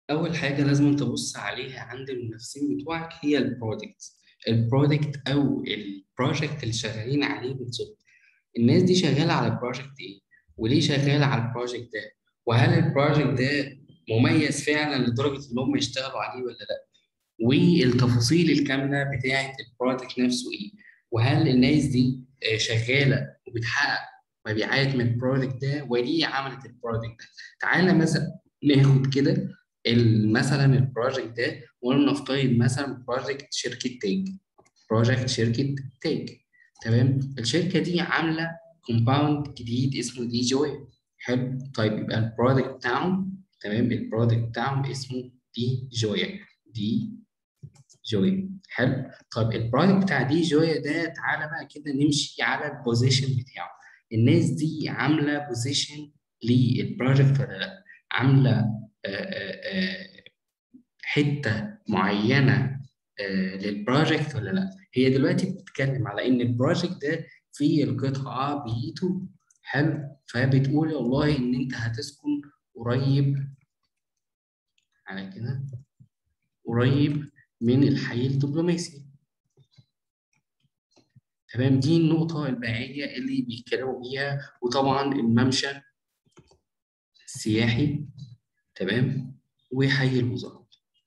اول حاجه لازم تبص عليها عند المنافسين بتوعك هي البرودكت البرودكت او البروجكت اللي شغالين عليه بالظبط الناس دي شغاله على البروجكت ايه وليه شغاله على البروجكت ده وهل البروجكت ده مميز فعلا لدرجه ان هم يشتغلوا عليه ولا لا والتفاصيل الكامله بتاعه البرودكت نفسه ايه وهل الناس دي آه، شغاله وبتحقق مبيعات من البرودكت ده وليه عملت البرودكت ده تعالى مثلا ناخد كده ال- مثلا البروجكت ده ولنفترض مثلا بروجكت شركه تاج بروجكت شركه تاج تمام الشركه دي عامله كومباوند جديد اسمه دي جوي حلو طيب يبقى البرودكت بتاعهم تمام البرودكت بتاعهم اسمه دي جويا دي جويا حلو طيب البرودكت بتاع دي جويا ده تعالى بقى كده نمشي على البوزيشن بتاعه الناس دي عامله بوزيشن للبروجكت ولا لا عامله آه، آه، آه، حته معينه آه، للبروجكت ولا لا هي دلوقتي بتتكلم على ان البروجكت ده فيه القطعه بيتو حلو فبتقول والله ان انت هتسكن قريب على كده قريب من الحي الدبلوماسي تمام دي النقطة البيعية اللي بيتكلموا بيها وطبعا الممشى السياحي تمام وحي الوزارة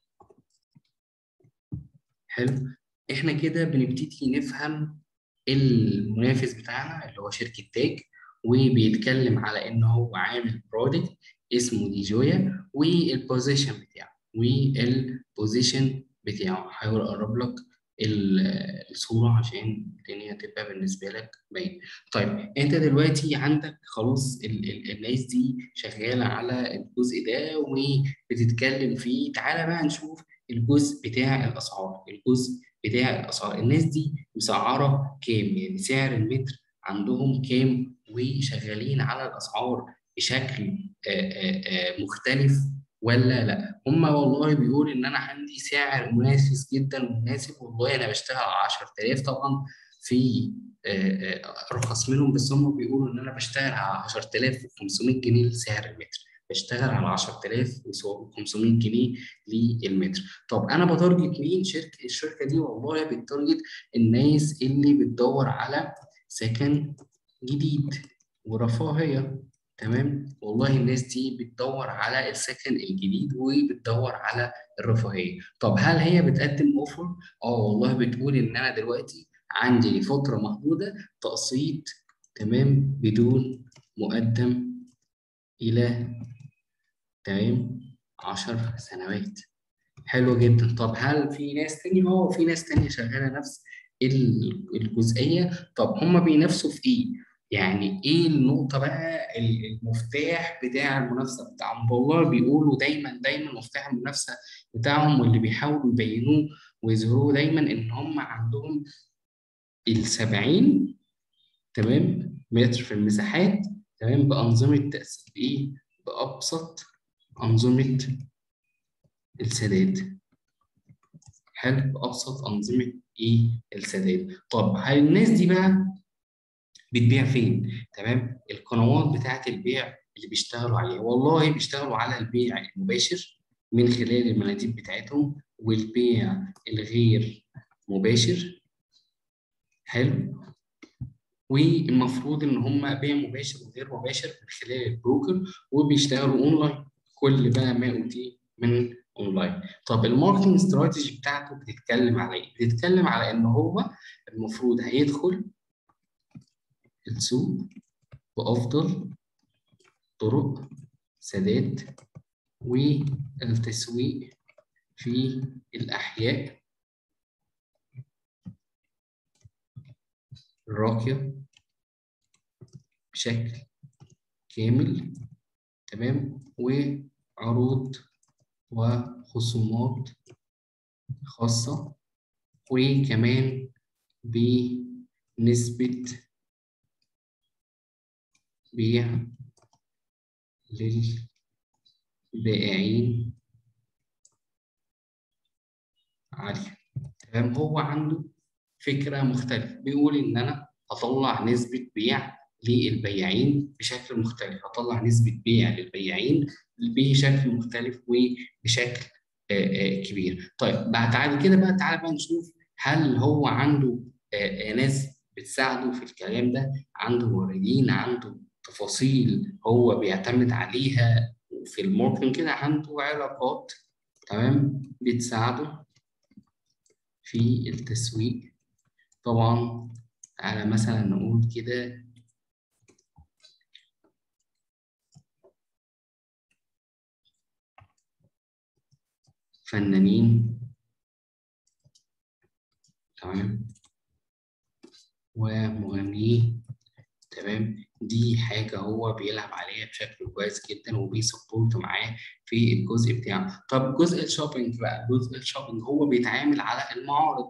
حلو احنا كده بنبتدي نفهم المنافس بتاعنا اللي هو شركة تاج وبيتكلم على ان هو عامل برودكت اسمه دي جويا والبوزيشن بتاعه والبوزيشن بتاعه هحاول اقرب لك ال- الصورة عشان الدنيا تبقى بالنسبة لك باينة. طيب انت دلوقتي عندك خلاص ال ال الناس دي شغالة على الجزء ده وبتتكلم فيه تعالى بقى نشوف الجزء بتاع الأسعار الجزء بتاع الأسعار الناس دي مسعرة كام يعني سعر المتر عندهم كام وشغالين على الأسعار بشكل آه، آه، آه، مختلف ولا لا هم والله بيقول ان انا عندي سعر مناسب جدا ومناسب والله انا بشتغل على 10000 طبعا في آه، آه، ارخص منهم بس هم بيقولوا ان انا بشتغل على 10500 جنيه لسعر المتر بشتغل على 10500 جنيه للمتر طب انا بتارجت مين شركه الشركه دي والله بتارجت الناس اللي بتدور على سكن جديد ورفاهيه تمام والله الناس دي بتدور على السكن الجديد وبتدور على الرفاهيه طب هل هي بتقدم اوفر اه والله بتقول ان انا دلوقتي عندي لفتره محدوده تقسيط تمام بدون مقدم الى تمام 10 سنوات حلو جدا طب هل في ناس تانية اه في ناس تانية شغالة نفس ال- الجزئية طب هما بينافسوا في ايه يعني ايه النقطة بقى ال- المفتاح بتاع المنافسة بتاعهم والله بيقولوا دايما دايما مفتاح المنافسة بتاعهم واللي بيحاولوا يبينوه ويظهروه دايما ان هم عندهم السبعين تمام متر في المساحات تمام بأنظمة تأسيس ايه بأبسط أنظمة السداد حلو بأبسط أنظمة إيه السداد طب هل الناس دي بقى بتبيع فين تمام القنوات بتاعة البيع اللي بيشتغلوا عليها والله بيشتغلوا على البيع المباشر من خلال المناديب بتاعتهم والبيع الغير مباشر حلو والمفروض ان هم بيع مباشر وغير مباشر من خلال البروكر وبيشتغلوا اونلاين كل بقى ما اوتي من اونلاين طب الماركتنج استراتيجي بتاعته بتتكلم على ايه بتتكلم على ان هو المفروض هيدخل السوق بافضل طرق سداد والتسويق في الاحياء الراقيه بشكل كامل تمام وعروض وخصومات خاصة وكمان بنسبة بيع للبائعين عالية تمام هو عنده فكرة مختلفة بيقول إن أنا هطلع نسبة بيع للبياعين بشكل مختلف هطلع نسبة بيع للبياعين بشكل مختلف وبشكل آه، آه، كبير طيب بعد تعالى كده بقى تعالى بقى نشوف هل هو عنده آه، ناس بتساعده في الكلام ده عنده موردين عنده تفاصيل هو بيعتمد عليها في الماركتنج كده عنده علاقات تمام بتساعده في التسويق طبعا على مثلا نقول كده فنانين تمام ومغنيين تمام دي حاجة هو بيلعب عليها بشكل كويس جدا وبيسبورت معاه في الجزء بتاعه طب جزء الشوبينج بقى جزء الشوبينج هو بيتعامل على المعارض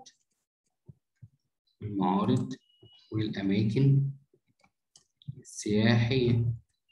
المعارض والأماكن السياحية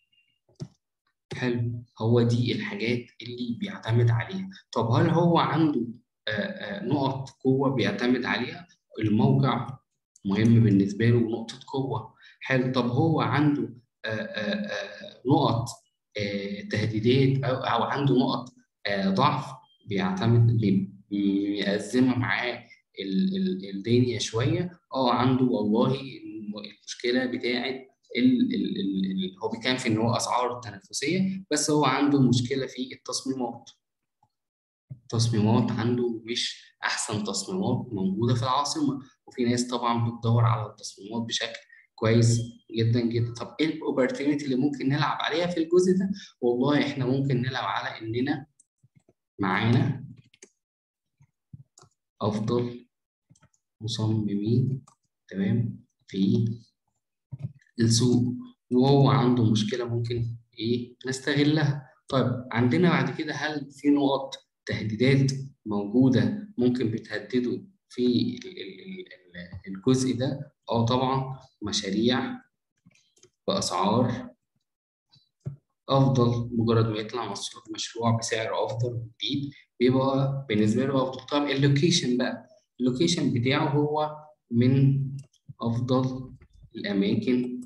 حلو هو دي الحاجات اللي بيعتمد عليها طب هل هو عنده نقط قوة بيعتمد عليها الموقع مهم بالنسبة له نقطة قوة حلو طب هو عنده نقط تهديدات أو, أو عنده نقط ضعف بيعتمد بيأزمها معاه الدنيا شوية اه عنده والله المشكلة بتاعت ال ال ال هو بيتكلم في ان هو اسعار تنافسيه بس هو عنده مشكله في التصميمات التصميمات عنده مش احسن تصميمات موجوده في العاصمه وفي ناس طبعا بتدور على التصميمات بشكل كويس جدا جدا طب ايه الاوبورتيونيتي اللي ممكن نلعب عليها في الجزء ده والله احنا ممكن نلعب على اننا معانا افضل مصممين تمام في السوق وهو عنده مشكله ممكن ايه نستغلها طيب عندنا بعد كده هل في نقط تهديدات موجوده ممكن بتهدده في الجزء ده اه طبعا مشاريع باسعار افضل مجرد ما يطلع مشروع بسعر افضل وجديد بيبقى بالنسبه له افضل طب اللوكيشن بقى اللوكيشن بتاعه هو من افضل الاماكن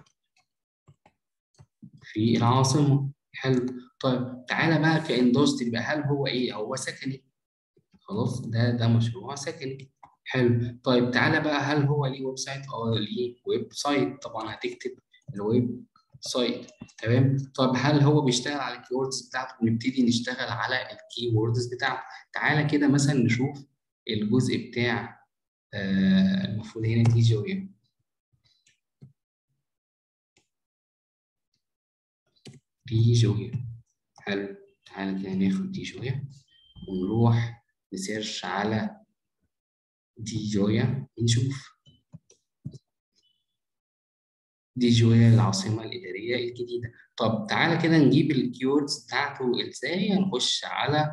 في العاصمه حلو طيب تعالى بقى كاندستري بقى هل هو ايه هو سكني خلاص ده ده مشروع سكني حلو طيب تعالى بقى هل هو ليه ويب سايت اه ليه ويب سايت طبعا هتكتب الويب سايت تمام طب هل هو بيشتغل على الكيوردز بتاعته ونبتدي نشتغل على الكي ووردز بتاعته تعالى كده مثلا نشوف الجزء بتاع آه المفروض هنا دي جويا دي جويا حلو تعالى كده ناخد دي جويا ونروح نسيرش على دي جويا نشوف دي جويا العاصمة الإدارية الجديدة طب تعالى كده نجيب الكيوردز بتاعته ازاي نخش على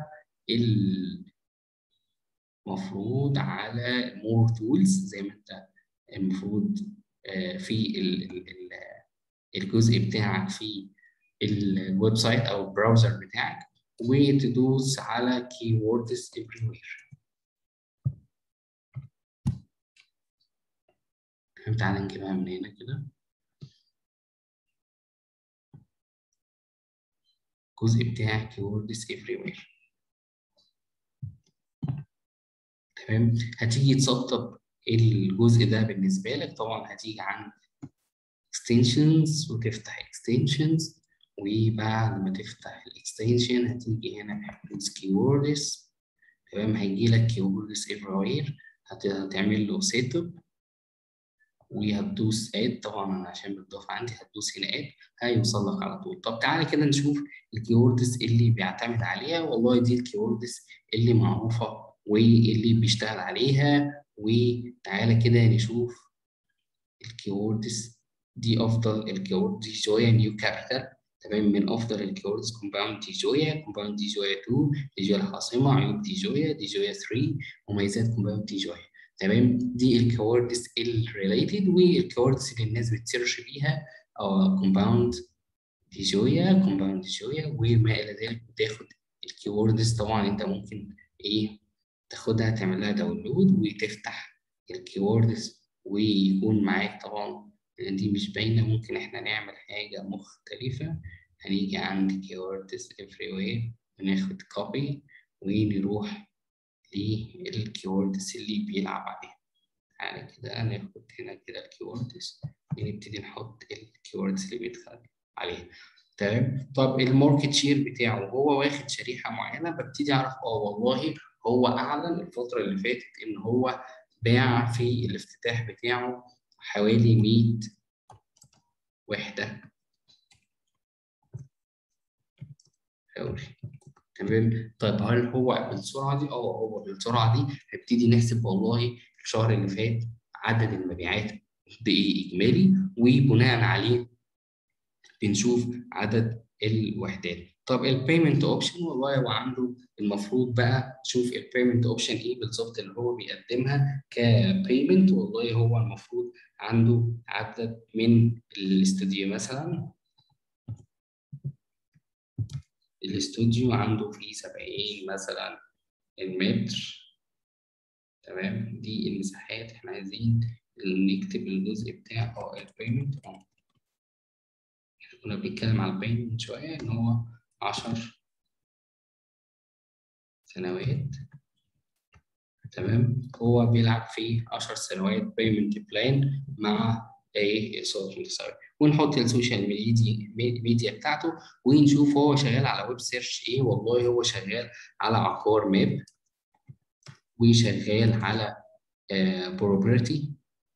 المفروض على مور تولز زي ما انت المفروض في الجزء بتاعك في الويب سايت او البراوزر بتاعك وتدوس على keywords everywhere تعالى نجيبها من هنا كده الجزء بتاع keywords everywhere تمام هتيجي تسطب الجزء ده بالنسبة لك طبعا هتيجي عن extensions وتفتح extensions وبعد ما تفتح الاكستنشن هتيجي هنا use keywords تمام هيجي لك keywords everywhere هتعمل له سيت اب وهتدوس اد طبعا انا عشان بتضاف عندي هتدوس هنا اد هيوصل لك على طول طب تعالى كده نشوف الكيوردز اللي بيعتمد عليها والله دي الكيوردز اللي معروفه واللي بيشتغل عليها وتعالى كده نشوف الكيوردز دي افضل الكيورد دي جويا نيو كابيتال تمام من افضل الكيوردز كومباوند دي جويا كومباوند دي جويا 2 دي جويا العاصمه عيوب دي جويا دي جويا 3 مميزات كومباوند دي جويا تمام دي الكيوردز الريليتد والكيوردز اللي الناس بتسيرش بيها كومباوند دي جويا كومباوند دي جويا وما الى ذلك بتاخد الكيوردز طبعا انت ممكن ايه تاخدها تعمل لها داونلود وتفتح الكيوردز ويكون معاك طبعا دي مش باينة ممكن إحنا نعمل حاجة مختلفة هنيجي عند keywords everywhere وناخد copy ونروح للكيوردز اللي بيلعب عليها تعالى كده ناخد هنا كده الكيوردز ونبتدي نحط الكيوردز اللي بيدخل عليها تمام طب الماركت شير بتاعه هو واخد شريحة معينة ببتدي أعرف أه والله هو أعلن الفترة اللي فاتت إن هو باع في الافتتاح بتاعه حوالي 100 وحدة فوري تمام طيب هل هو بالسرعة دي؟ اه هو بالسرعة دي هبتدي نحسب والله الشهر اللي فات عدد المبيعات قد ايه إجمالي وبناء عليه بنشوف عدد الوحدات طب البيمنت اوبشن والله هو عنده المفروض بقى تشوف البيمنت اوبشن ايه بالظبط اللي هو بيقدمها كبيمنت والله هو المفروض عنده عدد من الاستوديو مثلا الاستوديو عنده فيه 70 مثلا المتر تمام دي المساحات احنا عايزين نكتب الجزء بتاع اه البيمنت اه احنا كنا بنتكلم على البيمنت من شويه ان هو 10 سنوات تمام هو بيلعب في 10 سنوات بيمنت بلان مع ايه اقساط متساوي ونحط السوشيال ميديا ميديا بتاعته ونشوف هو شغال على ويب سيرش ايه والله هو شغال على عقار ماب وشغال على بروبرتي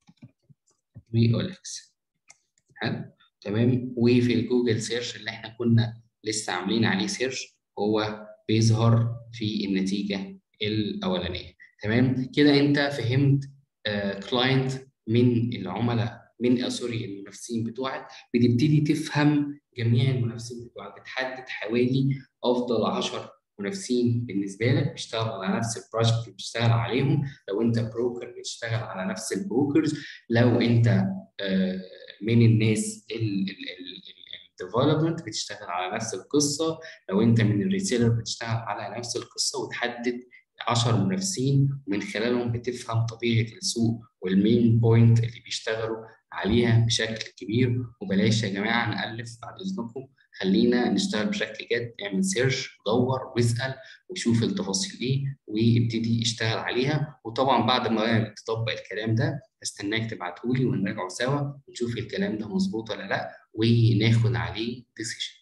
واولكس حلو تمام وفي الجوجل سيرش اللي احنا كنا لسه عاملين عليه سيرش هو بيظهر في النتيجه الاولانيه تمام كده انت فهمت كلاينت من العملاء من سوري المنافسين بتوعك بتبتدي تفهم جميع المنافسين بتوعك بتحدد حوالي افضل 10 منافسين بالنسبه لك بيشتغلوا على نفس البروجكت اللي بتشتغل عليهم لو انت بروكر بتشتغل على نفس البروكرز لو انت من الناس الديفلوبمنت بتشتغل على نفس القصه لو انت من الريسيلر بتشتغل على نفس القصه وتحدد 10 منافسين ومن خلالهم بتفهم طبيعه السوق والمين بوينت اللي بيشتغلوا عليها بشكل كبير وبلاش يا جماعه نالف بعد اذنكم خلينا نشتغل بشكل جد اعمل سيرش دور واسال وشوف التفاصيل ايه وابتدي اشتغل عليها وطبعا بعد ما تطبق الكلام ده استناك تبعته لي ونراجعه سوا ونشوف الكلام ده مظبوط ولا لا وناخد عليه ديسيشن